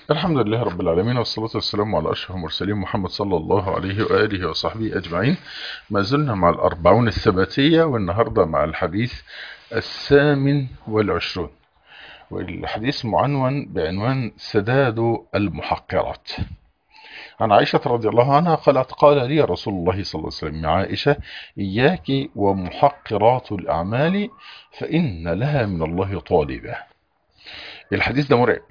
الحمد لله رب العالمين والصلاة والسلام على أشرف المرسلين محمد صلى الله عليه وآله وصحبه أجمعين ما زلنا مع الأربعون الثباتية والنهاردة مع الحديث الثامن والعشرون والحديث معنون بعنوان سداد المحقرات عن عائشة رضي الله عنها قالت قال لي رسول الله صلى الله عليه وسلم يا عائشة إياك ومحقرات الأعمال فإن لها من الله طالبة الحديث ده مرعب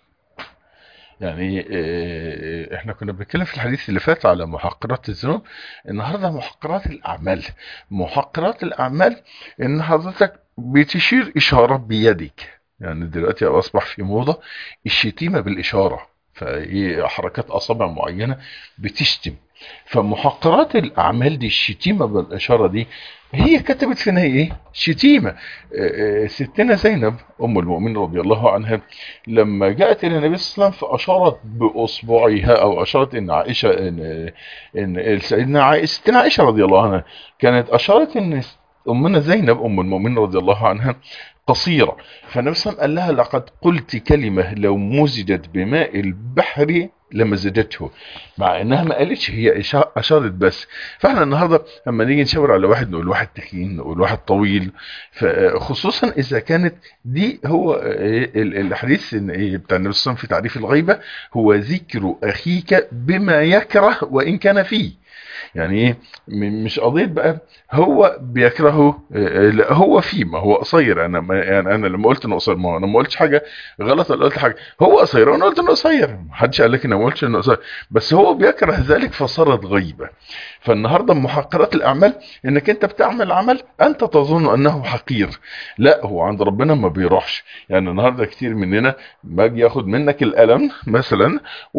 يعني آه، احنا كنا بنتكلم في الحديث اللي فات على محقرات الذنوب النهارده محقرات الاعمال محقرات الاعمال ان حضرتك بتشير اشاره بيدك يعني دلوقتي اصبح في موضه الشتيمه بالاشاره فايه حركات اصابع معينه بتشتم فمحقرات الاعمال دي الشتيمه بالاشاره دي هي كتبت فينا ايه شتيمه آه، آه، ستنا زينب ام المؤمنين رضي الله عنها لما جاءت الى النبي صلى الله عليه وسلم فاشارت باصبعها او اشارت ان عائشه ان ان سيدنا عائشه ستنا عائشه رضي الله عنها كانت اشارت ان امنا زينب ام المؤمنين رضي الله عنها قصيره فالنبي صلى الله عليه وسلم قال لها لقد قلت كلمه لو مزجت بماء البحر لمزجته مع انها ما قالتش هي إشا- اشارت بس فاحنا النهارده لما نيجي نشاور على واحد نقول واحد تخين نقول واحد طويل فخصوصا اذا كانت دي هو ال- ال- الحديث إن إيه بتاع النبي صلى الله عليه وسلم في تعريف الغيبه هو ذكر اخيك بما يكره وان كان فيه يعني ايه م- مش قضيه بقى هو بيكرهه آه، لا هو فيه ما هو قصير انا ما يعني انا لما قلت انه قصير ما هو انا ما قلتش حاجه غلط ولا قلت حاجه هو قصير وانا قلت انه قصير محدش قال لك انا ما قلتش انه قصير بس هو بيكره ذلك فصارت غيبه فالنهارده محقرات الاعمال انك انت بتعمل عمل انت تظن انه حقير لا هو عند ربنا ما بيروحش يعني النهارده كتير مننا باجي ياخد منك القلم مثلا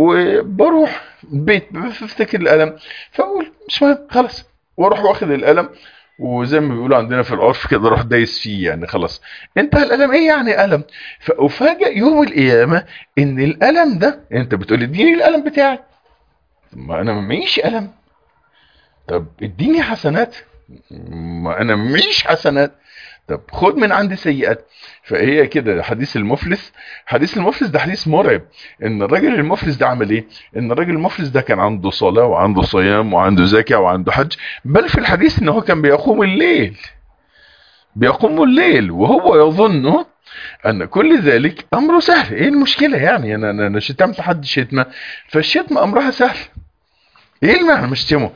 وبروح بيت بفتكر القلم فاقول مش مهم خلاص واروح واخد القلم وزي ما بيقولوا عندنا في العرف كده اروح دايس فيه يعني خلاص انتهى القلم ايه يعني قلم فافاجئ يوم القيامه ان القلم ده انت بتقول اديني القلم بتاعي طب ما انا معيش قلم طب اديني حسنات ما انا معيش حسنات طب خد من عندي سيئات فهي كده حديث المفلس حديث المفلس ده حديث مرعب ان الراجل المفلس ده عمل ايه ان الراجل المفلس ده كان عنده صلاة وعنده صيام وعنده زكاة وعنده حج بل في الحديث ان هو كان بيقوم الليل بيقوم الليل وهو يظن ان كل ذلك امره سهل ايه المشكلة يعني انا انا أنا شتمت حد شتمة فالشتمة امرها سهل ايه المعنى مش شتمه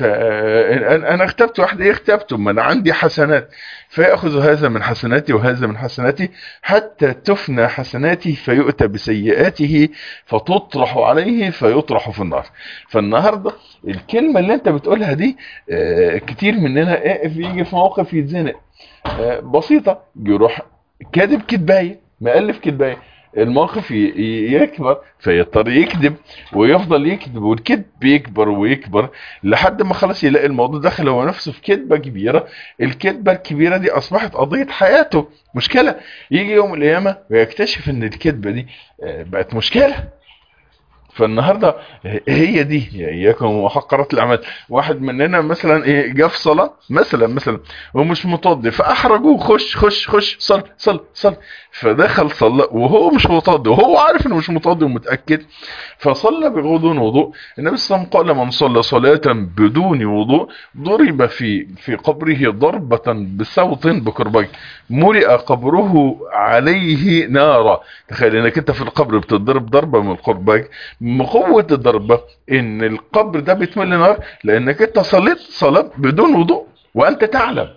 فانا انا اغتبت واحد ايه اغتبته ما انا عندي حسنات فياخذ هذا من حسناتي وهذا من حسناتي حتى تفنى حسناتي فيؤتى بسيئاته فتطرح عليه فيطرح في النار فالنهارده الكلمه اللي انت بتقولها دي آه، كتير مننا آه، يجي في موقف يتزنق آه، بسيطه يروح كاتب كدبايه مؤلف كدبايه الموقف ي- ي- يكبر فيضطر يكذب ويفضل يكذب والكذب بيكبر ويكبر لحد ما خلاص يلاقي الموضوع دخل هو نفسه في كذبه كبيره الكذبه الكبيره دي اصبحت قضيه حياته مشكله يجي يوم القيامه ويكتشف ان الكذبه دي آه، بقت مشكله فالنهارده هي دي اياكم محقرات الاعمال واحد مننا مثلا ايه جه في صلاه مثلا مثلا ومش متوضي فاحرجوه خش خش خش صل صل صل فدخل صلى وهو مش متوضي وهو عارف انه مش متوضي ومتاكد فصلى بدون وضوء النبي صلى الله عليه وسلم قال من صلى صلاه بدون وضوء ضرب في في قبره ضربه بصوت بكرباج ملئ قبره عليه نارا تخيل انك انت في القبر بتضرب ضربه من القرباج من قوه الضربه ان القبر ده بيتملي نار لانك انت صليت صلاه بدون وضوء وانت تعلم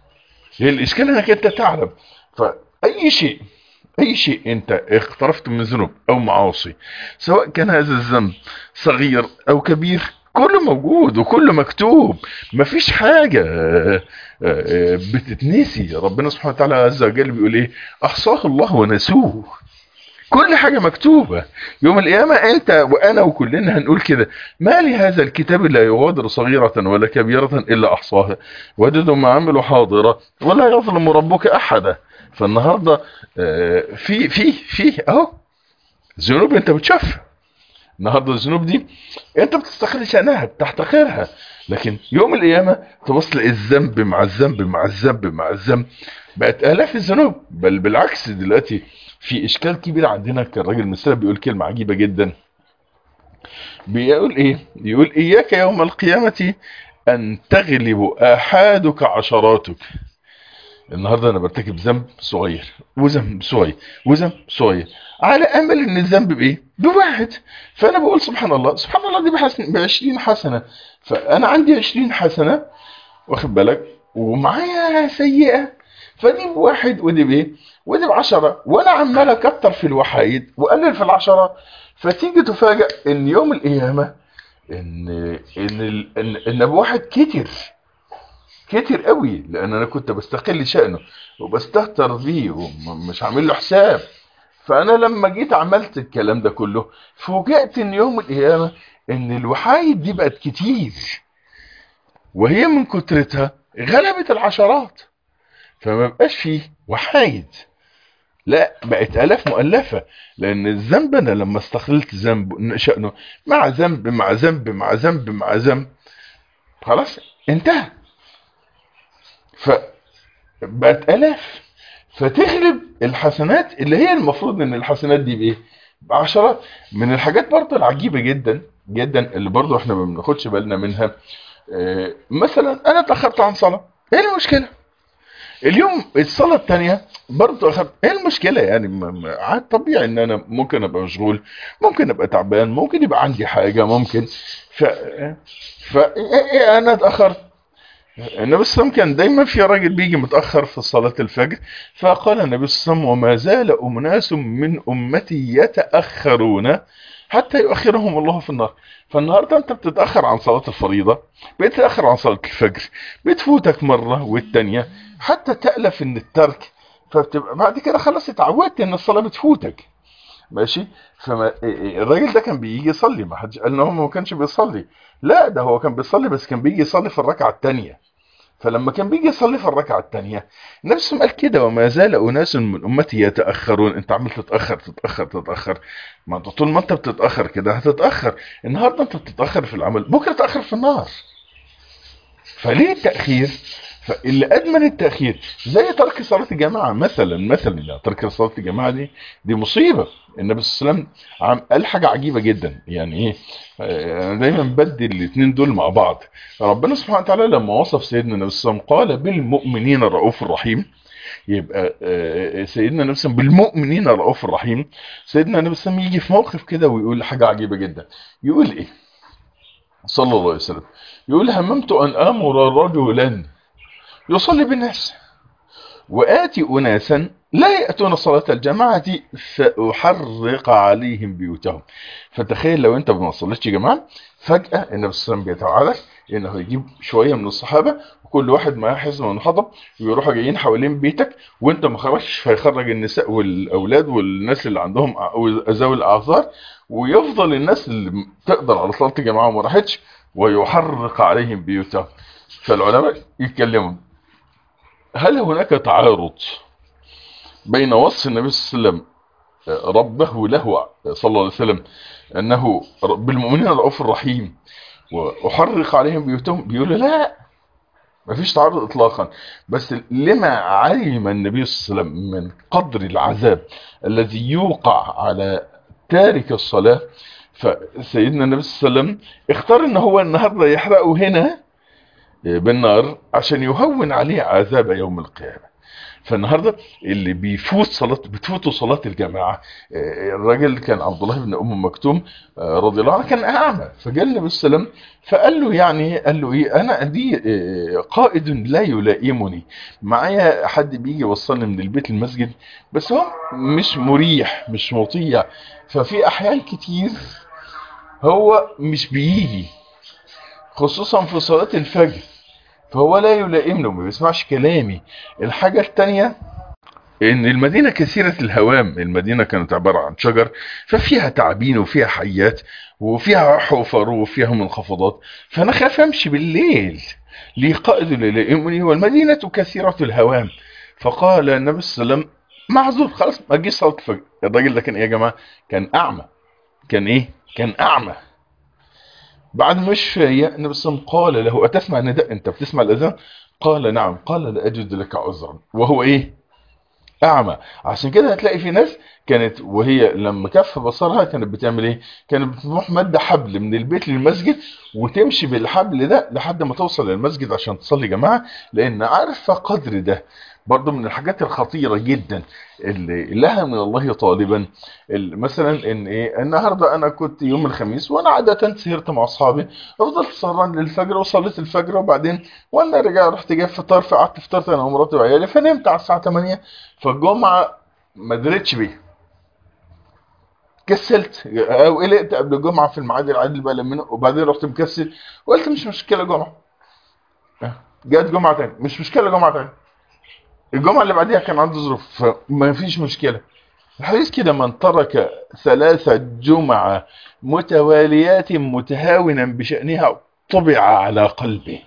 هي الاشكال انك انت تعلم فاي شيء اي شيء انت اقترفت من ذنوب او معاصي سواء كان هذا الذنب صغير او كبير كله موجود وكله مكتوب مفيش حاجة آه، آه، بتتنسي ربنا سبحانه وتعالى عز وجل بيقول ايه احصاه الله ونسوه كل حاجة مكتوبة يوم القيامة انت وانا وكلنا هنقول كده ما لهذا الكتاب لا يغادر صغيرة ولا كبيرة الا احصاها وجدوا ما عملوا حاضرة ولا يظلم ربك احدا فالنهاردة آه، في في في اهو ذنوب انت بتشوفها النهارده الذنوب دي انت بتستقل شأنها بتحتقرها لكن يوم القيامة تبص تلاقي الذنب مع الذنب مع الذنب مع الذنب بقت آلاف الذنوب بل بالعكس دلوقتي في إشكال كبير عندنا كان راجل مثلا بيقول كلمة عجيبة جدا بيقول إيه؟ يقول إياك يوم القيامة أن تغلب آحادك عشراتك النهارده انا برتكب ذنب صغير وذنب صغير وذنب صغير على امل ان الذنب بايه بواحد فانا بقول سبحان الله سبحان الله دي بحسن ب 20 حسنه فانا عندي 20 حسنه واخد بالك ومعايا سيئه فدي بواحد ودي بايه ودي بعشرة وانا عمال اكتر في الوحايد واقلل في العشرة فتيجي تفاجئ ان يوم القيامه ان ان ال- ان, إن بواحد كتر كتير قوي لان انا كنت بستقل شأنه وبستهتر بيه ومش عامل له حساب فانا لما جيت عملت الكلام ده كله فوجئت ان يوم القيامة ان الوحايد دي بقت كتير وهي من كترتها غلبت العشرات فما بقاش فيه وحايد لا بقت الاف مؤلفة لان الذنب انا لما استقلت ذنب شأنه مع ذنب مع ذنب مع ذنب مع ذنب خلاص انتهى فبقت الاف فتغلب الحسنات اللي هي المفروض ان الحسنات دي بايه بعشرات من الحاجات برضه العجيبة جدا جدا اللي برضه احنا ما بناخدش بالنا منها آه، مثلا انا اتاخرت عن صلاة ايه المشكلة اليوم الصلاة التانية برضه اخدت ايه المشكلة يعني ما- ما- عاد طبيعي ان انا ممكن ابقى مشغول ممكن ابقى تعبان ممكن يبقى عندي حاجة ممكن ف ف إيه انا اتاخرت النبي صلى الله عليه وسلم كان دايما في راجل بيجي متأخر في صلاة الفجر فقال النبي صلى الله عليه وسلم وما زال أناس من أمتي يتأخرون حتى يؤخرهم الله في النار فالنهارده انت بتتأخر عن صلاة الفريضة بتتأخر عن صلاة الفجر بتفوتك مرة والتانية حتى تألف ان الترك فبتبقى بعد كده خلاص اتعودت ان الصلاة بتفوتك ماشي فما الراجل ده كان بيجي يصلي ما حدش قال ان هو ما كانش بيصلي لا ده هو كان بيصلي بس كان بيجي يصلي في الركعة التانية فلما كان بيجي يصلي في الركعة التانية نفس ما قال كده وما زال أناس من أمتي يتأخرون أنت عمال تتأخر تتأخر تتأخر ما أنت طول ما أنت بتتأخر كده هتتأخر النهاردة أنت بتتأخر في العمل بكرة تأخر في النار فليه التأخير فاللي أدمن التأخير زي ترك صلاة الجماعة مثلا مثلا لا ترك صلاة الجماعة دي دي مصيبة النبي صلى الله عليه وسلم عم قال حاجة عجيبة جدا يعني ايه آه، انا دايما بدي الاثنين دول مع بعض ربنا سبحانه وتعالى لما وصف سيدنا النبي صلى الله عليه وسلم قال بالمؤمنين الرؤوف الرحيم يبقى آه، سيدنا النبي صلى الله عليه وسلم بالمؤمنين الرؤوف الرحيم سيدنا النبي صلى الله عليه وسلم يجي في موقف كده ويقول حاجة عجيبة جدا يقول ايه صلى الله عليه وسلم يقول هممت ان امر رجلا يصلي بالناس وآتي أناسا لا يأتون صلاة الجماعة فأحرق عليهم بيوتهم فتخيل لو أنت ما صليتش جماعة فجأة النبي صلى الله عليه وسلم بيتوعدك إنه يجيب شوية من الصحابة وكل واحد معاه حزمة من حطب ويروحوا جايين حوالين بيتك وأنت ما خرجتش فيخرج النساء والأولاد والناس اللي عندهم أع- ذوي الأعذار ويفضل الناس اللي تقدر على صلاة الجماعة وما راحتش ويحرق عليهم بيوتهم فالعلماء يتكلموا هل هناك تعارض بين وصف النبي صلى الله عليه وسلم ربه له صلى الله عليه وسلم انه بالمؤمنين الرؤوف الرحيم واحرق عليهم بيوتهم بيقول لا ما فيش تعارض اطلاقا بس لما علم النبي صلى الله عليه وسلم من قدر العذاب الذي يوقع على تارك الصلاة فسيدنا النبي صلى الله عليه وسلم اختار ان هو النهارده يحرقه هنا بالنار عشان يهون عليه عذاب يوم القيامة فالنهاردة اللي بيفوت صلاة بتفوتوا صلاة الجماعة آه، الراجل كان عبد الله بن أم مكتوم آه، رضي الله عنه كان أعمى فجاء النبي صلى الله عليه وسلم فقال له يعني قال له إيه أنا دي آه، قائد لا يلائمني معايا حد بيجي يوصلني من البيت المسجد بس هو مش مريح مش مطيع ففي أحيان كتير هو مش بيجي خصوصا في صلاة الفجر فهو لا يلائمني وما بيسمعش كلامي الحاجة التانية ان المدينة كثيرة الهوام المدينة كانت عبارة عن شجر ففيها تعابين وفيها حيات وفيها حفر وفيها منخفضات فانا خاف امشي بالليل لي قائد لا يلائمني والمدينة كثيرة الهوام فقال النبي صلى الله عليه وسلم معذور خلاص ما تجيش صلاة الفجر الراجل ده كان ايه يا جماعة كان اعمى كان ايه كان اعمى بعد ما شفى النبي صلى الله عليه وسلم قال له اتسمع نداء انت بتسمع الاذان قال نعم قال لا اجد لك عذرا وهو ايه اعمى عشان كده هتلاقي في ناس كانت وهي لما كف بصرها كانت بتعمل ايه كانت بتروح مادة حبل من البيت للمسجد وتمشي بالحبل ده لحد ما توصل للمسجد عشان تصلي جماعة لان عارفة قدر ده برضو من الحاجات الخطيرة جدا اللي لها من الله طالبا مثلا ان ايه النهاردة انا كنت يوم الخميس وانا عادة سهرت مع اصحابي فضلت سهران للفجر وصليت الفجر وبعدين وانا رجع رحت جاي فطار فقعدت فطرت انا ومراتي وعيالي فنمت على الساعة 8 فالجمعة ما دريتش بيه كسلت او قلقت قبل الجمعة في الميعاد العادي بقى لما وبعدين رحت مكسل وقلت مش مشكلة جمعة جت جمعة تاني مش مشكلة جمعة تاني الجمعة اللي بعديها كان عنده ظروف فما فيش مشكلة الحديث كده من ترك ثلاثة جمعة متواليات متهاونا بشأنها طبع على قلبه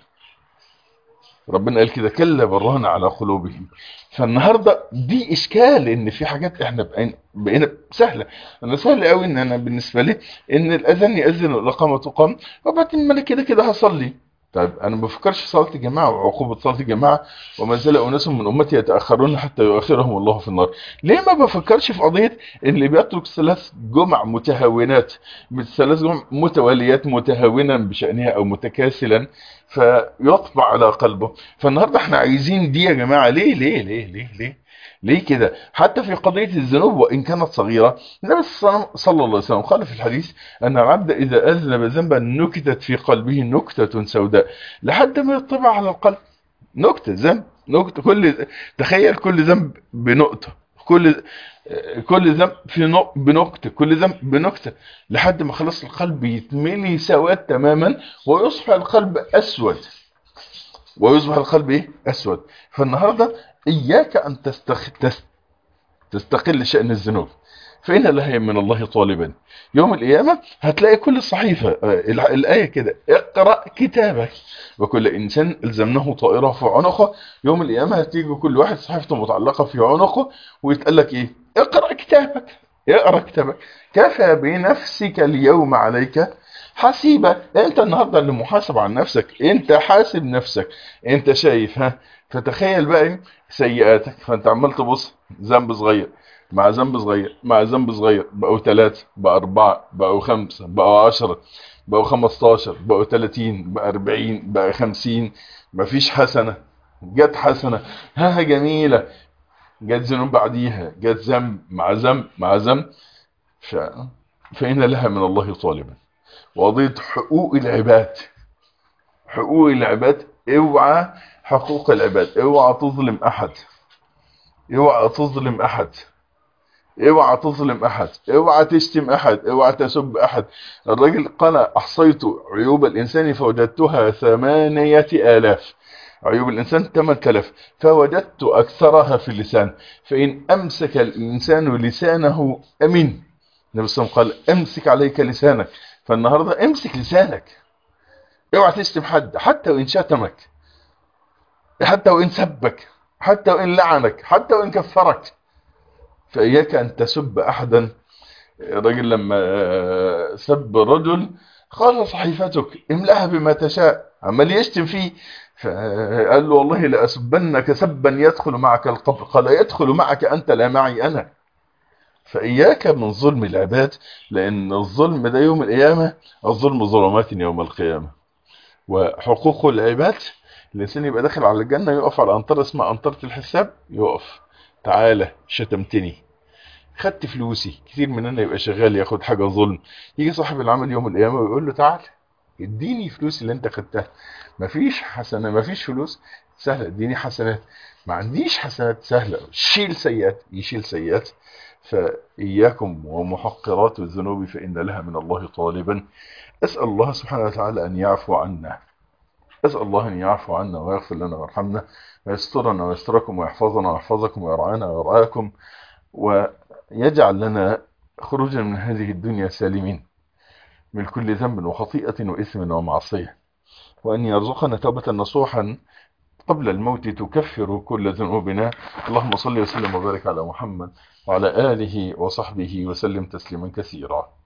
ربنا قال كده كلا برهن على قلوبهم فالنهاردة دي اشكال ان في حاجات احنا بقينا, بقينا سهلة انا سهل قوي ان انا بالنسبة لي ان الاذان يأذن والاقامة تقام وبعدين ما انا كده كده هصلي طيب انا ما بفكرش في صلاه الجماعه وعقوبه صلاه الجماعه وما زال اناس من امتي يتاخرون حتى يؤخرهم الله في النار ليه ما بفكرش في قضيه اللي بيترك ثلاث جمع متهاونات ثلاث جمع متواليات متهاونا بشانها او متكاسلا فيطبع على قلبه فالنهارده احنا عايزين دي يا جماعه ليه ليه ليه ليه ليه ليه كده حتى في قضية الذنوب وإن كانت صغيرة النبي صلى الله عليه وسلم قال في الحديث أن العبد إذا أذنب ذنبا نكتت في قلبه نكتة سوداء لحد ما يطبع على القلب نكتة ذنب نكتة كل تخيل كل ذنب بنقطة كل كل ذنب في نق... بنكتة كل ذنب بنكتة لحد ما خلاص القلب يتملي سواد تماما ويصبح القلب أسود ويصبح القلب ايه اسود فالنهارده اياك ان تستخ... تست... تستقل شأن الذنوب فإن لها من الله طالبا يوم القيامة هتلاقي كل صحيفة الآية كده اقرأ كتابك وكل إنسان الزمناه طائره في عنقه يوم القيامة هتيجي كل واحد صحيفته متعلقة في عنقه ويتقال لك إيه اقرأ كتابك اقرأ كتابك كفى بنفسك اليوم عليك حسيبة انت النهاردة اللي محاسب عن نفسك انت حاسب نفسك انت شايف ها فتخيل بقى سيئاتك فانت عمال تبص ذنب صغير مع ذنب صغير مع ذنب صغير بقوا ثلاثة بقوا أربعة بقوا خمسة بقوا عشرة بقوا خمستاشر بقوا تلاتين بقى أربعين بقى خمسين مفيش حسنة جت حسنة ها جميلة جت ذنوب بعديها جت ذنب مع ذنب مع ذنب ف... فإن لها من الله طالبا وقضية حقوق العباد حقوق العباد اوعى حقوق العباد اوعى تظلم احد اوعى تظلم احد اوعى تظلم احد اوعى تشتم احد اوعى تسب احد الراجل قال احصيت عيوب الانسان فوجدتها ثمانية الاف عيوب الانسان 8000 فوجدت اكثرها في اللسان فان امسك الانسان لسانه امين النبي صلى الله عليه وسلم قال امسك عليك لسانك فالنهاردة امسك لسانك اوعى تشتم حد حتى وان شتمك حتى وان سبك حتى وان لعنك حتى وان كفرك فإياك أن تسب أحدا رجل لما سب رجل قال صحيفتك املأها بما تشاء عمال يشتم فيه فقال له والله لأسبنك سبا يدخل معك القبر قال يدخل معك أنت لا معي أنا فإياك من ظلم العباد لأن الظلم ده يوم القيامة الظلم ظلمات يوم القيامة وحقوق العباد الإنسان يبقى داخل على الجنة يقف على أنطرة اسمها أنطرة الحساب يقف تعالى شتمتني خدت فلوسي كتير مننا يبقى شغال ياخد حاجة ظلم يجي صاحب العمل يوم القيامة ويقول له تعال اديني فلوس اللي انت خدتها مفيش حسنة مفيش فلوس سهلة اديني حسنات ما عنديش حسنات سهلة شيل سيئات يشيل سيئات فإياكم ومحقرات الذنوب فإن لها من الله طالبا أسأل الله سبحانه وتعالى أن يعفو عنا أسأل الله أن يعفو عنا ويغفر لنا ويرحمنا ويسترنا ويستركم ويحفظنا ويحفظكم ويرعانا ويرعاكم ويجعل لنا خروجا من هذه الدنيا سالمين من كل ذنب وخطيئة وإثم ومعصية وأن يرزقنا توبة نصوحا قبل الموت تكفر كل ذنوبنا اللهم صل وسلم وبارك على محمد وعلى آله وصحبه وسلم تسليما كثيرا